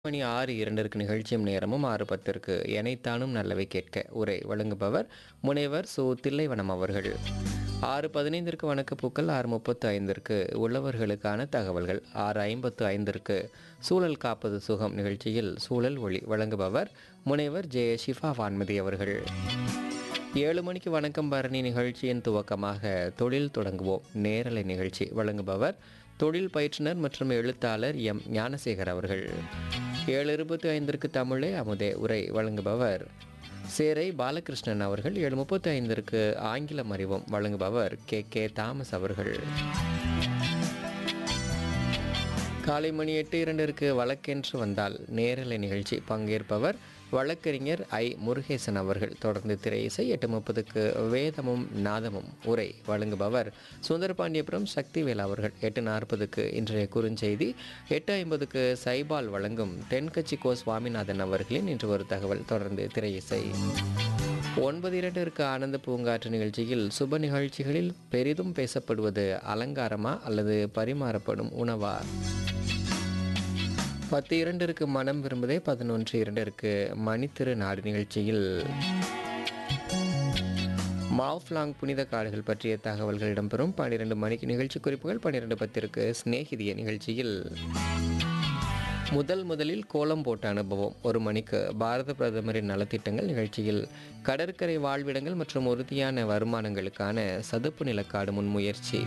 மணி ஆறு இரண்டிற்கு நிகழ்ச்சியும் நேரமும் ஆறு பத்திற்கு எனைத்தானும் நல்லவை கேட்க உரை வழங்குபவர் முனைவர் சு தில்லைவனம் அவர்கள் ஆறு பதினைந்திற்கு வணக்கப்பூக்கள் ஆறு முப்பத்து ஐந்திற்கு உள்ளவர்களுக்கான தகவல்கள் ஆறு ஐம்பத்து ஐந்திற்கு சூழல் காப்பது சுகம் நிகழ்ச்சியில் சூழல் ஒளி வழங்குபவர் முனைவர் ஜே ஷிஃபா வான்மதி அவர்கள் ஏழு மணிக்கு வணக்கம் பரணி நிகழ்ச்சியின் துவக்கமாக தொழில் தொடங்குவோம் நேரலை நிகழ்ச்சி வழங்குபவர் தொழில் பயிற்றுனர் மற்றும் எழுத்தாளர் எம் ஞானசேகர் அவர்கள் ஏழு இருபத்தி ஐந்திற்கு தமிழே அமுதே உரை வழங்குபவர் சேரை பாலகிருஷ்ணன் அவர்கள் ஏழு முப்பத்தி ஐந்திற்கு ஆங்கிலம் அறிவோம் வழங்குபவர் கே கே தாமஸ் அவர்கள் காலை மணி எட்டு இரண்டிற்கு வழக்கென்று வந்தால் நேரலை நிகழ்ச்சி பங்கேற்பவர் வழக்கறிஞர் ஐ முருகேசன் அவர்கள் தொடர்ந்து திரை இசை எட்டு முப்பதுக்கு வேதமும் நாதமும் உரை வழங்குபவர் சுந்தரபாண்டியபுரம் சக்திவேல் அவர்கள் எட்டு நாற்பதுக்கு இன்றைய குறுஞ்செய்தி எட்டு ஐம்பதுக்கு சைபால் வழங்கும் தென்கட்சி கோ சுவாமிநாதன் அவர்களின் இன்று ஒரு தகவல் தொடர்ந்து திரை இசை ஒன்பது இரண்டிற்கு ஆனந்த பூங்காற்று நிகழ்ச்சியில் சுப நிகழ்ச்சிகளில் பெரிதும் பேசப்படுவது அலங்காரமா அல்லது பரிமாறப்படும் உணவா பத்து இரண்டிற்கு மனம் விரும்புதே பதினொன்று இரண்டிற்கு மணித்திரு நாடு நிகழ்ச்சியில் மாவ்லாங் புனித காடுகள் பற்றிய தகவல்கள் இடம்பெறும் பன்னிரெண்டு மணிக்கு நிகழ்ச்சி குறிப்புகள் பன்னிரெண்டு பத்திற்கு சிநேகிதிய நிகழ்ச்சியில் முதல் முதலில் கோலம் போட்ட அனுபவம் ஒரு மணிக்கு பாரத பிரதமரின் நலத்திட்டங்கள் நிகழ்ச்சியில் கடற்கரை வாழ்விடங்கள் மற்றும் உறுதியான வருமானங்களுக்கான சதுப்பு நிலக்காடு முன்முயற்சி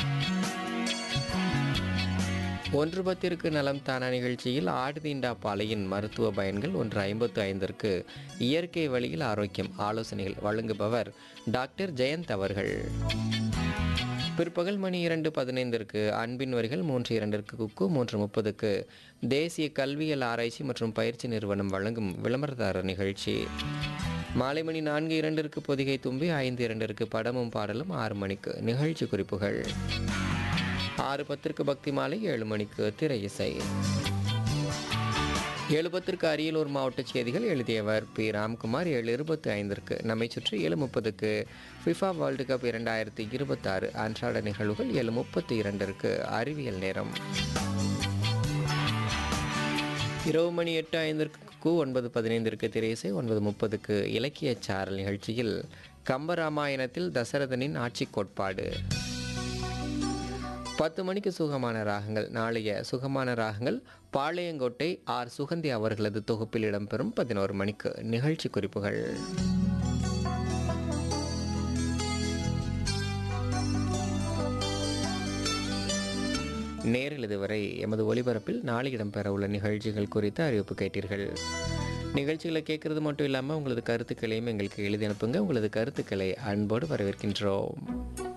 ஒன்று பத்திற்கு நலம் தானா நிகழ்ச்சியில் ஆடுதீண்டா பாலையின் மருத்துவ பயன்கள் ஒன்று ஐம்பத்து ஐந்திற்கு இயற்கை வழியில் ஆரோக்கியம் ஆலோசனைகள் வழங்குபவர் டாக்டர் ஜெயந்த் அவர்கள் பிற்பகல் மணி இரண்டு பதினைந்திற்கு அன்பின் வரிகள் மூன்று இரண்டிற்கு குக்கு மூன்று முப்பதுக்கு தேசிய கல்வியல் ஆராய்ச்சி மற்றும் பயிற்சி நிறுவனம் வழங்கும் விளம்பரதாரர் நிகழ்ச்சி மாலை மணி நான்கு இரண்டிற்கு பொதிகை தும்பி ஐந்து இரண்டிற்கு படமும் பாடலும் ஆறு மணிக்கு நிகழ்ச்சி குறிப்புகள் ஆறு பத்திற்கு பக்தி மாலை ஏழு மணிக்கு திரை இசை ஏழு பத்திற்கு அரியலூர் மாவட்ட செய்திகள் எழுதியவர் பி ராம்குமார் ஏழு இருபத்தி ஐந்திற்கு நம்மை சுற்றி ஏழு முப்பதுக்கு ஃபிஃபா வேர்ல்டு கப் இரண்டாயிரத்தி இருபத்தாறு அன்றாட நிகழ்வுகள் ஏழு முப்பத்தி இரண்டிற்கு அறிவியல் நேரம் இரவு மணி எட்டு ஐந்திற்கு ஒன்பது பதினைந்திற்கு திரையிசை ஒன்பது முப்பதுக்கு இலக்கிய சாரல் நிகழ்ச்சியில் கம்பராமாயணத்தில் தசரதனின் ஆட்சி கோட்பாடு பத்து மணிக்கு சுகமான ராகங்கள் நாளைய சுகமான ராகங்கள் பாளையங்கோட்டை ஆர் சுகந்தி அவர்களது தொகுப்பில் இடம்பெறும் பதினோரு மணிக்கு நிகழ்ச்சி குறிப்புகள் நேரில் இதுவரை எமது ஒலிபரப்பில் நாளை இடம்பெற உள்ள நிகழ்ச்சிகள் குறித்து அறிவிப்பு கேட்டீர்கள் நிகழ்ச்சிகளை கேட்கறது மட்டும் இல்லாமல் உங்களது கருத்துக்களையும் எங்களுக்கு எழுதி அனுப்புங்க உங்களது கருத்துக்களை அன்போடு வரவேற்கின்றோம்